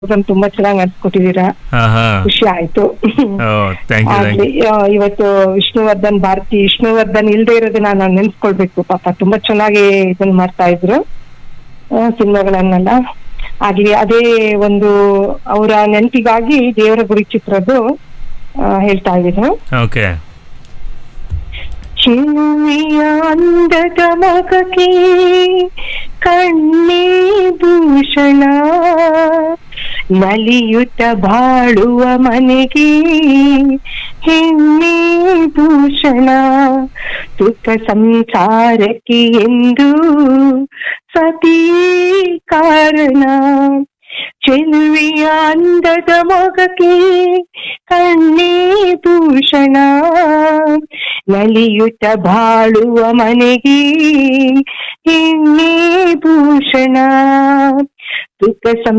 program ತುಂಬಾ ಚೆನ್ನಾಗಿ ನಡ್ಸ್ಕೊಟ್ಟಿದ್ದೀರಾ ಹಾ ಹಾ ಖುಷಿ ಆಯ್ತು ಓ ಥ್ಯಾಂಕ್ ಯು ಥ್ಯಾಂಕ್ ಆಗ್ಲಿ ಆ, ಇವತ್ತು ವಿಷ್ಣುವರ್ಧನ್ ಭಾರತಿ ವಿಷ್ಣುವರ್ಧನ್ ಇಲ್ದೇ ಇರೋದನ್ನ ನಾನು ನೆನ್ಸ್ಕೊಳ್ಬೇಕು ಪಾಪ ತುಂಬಾ ಚೆನ್ನಾಗಿ ಇದನ್ನ ಮಾಡ್ತಾ ಇದ್ರು ಸಿನಿಮಾಗಳನ್ನೆಲ್ಲ ಆಗ್ಲಿ ಅದೇ ಒಂದು ಅವರ ನೆನಪಿಗಾಗಿ ದೇವರ ಗುಡಿ ಚಿತ್ರದ್ದು ಆ, ಹೇಳ್ತಾ ಇದ್ದೀನಿ ಓಕೆ ಚಿನ್ನಿಯ ಅಂದದ ಮಗಕ್ಕೆ ಕಣ್ಣೇ ಭೂಷಣ ನಲಿಯುತ್ತ ಬಾಳುವ ಮನೆಗೆ ಹೆಣ್ಣೆ ಭೂಷಣ ಸುಖ ಸಂಸಾರಕ್ಕೆ ಎಂದು ಸತೀ ಕಾರಣ ಚೆಲುವೆಯ ಅಂದದ ಮೊಗಕ್ಕೆ ಕಣ್ಣೇ ಭೂಷಣ ನಲಿಯುತ್ತ ಬಾಳುವ ಮನೆಗೆ ಹೆಣ್ಣೆ ಭೂಷಣ ಸುಖ ಸಂ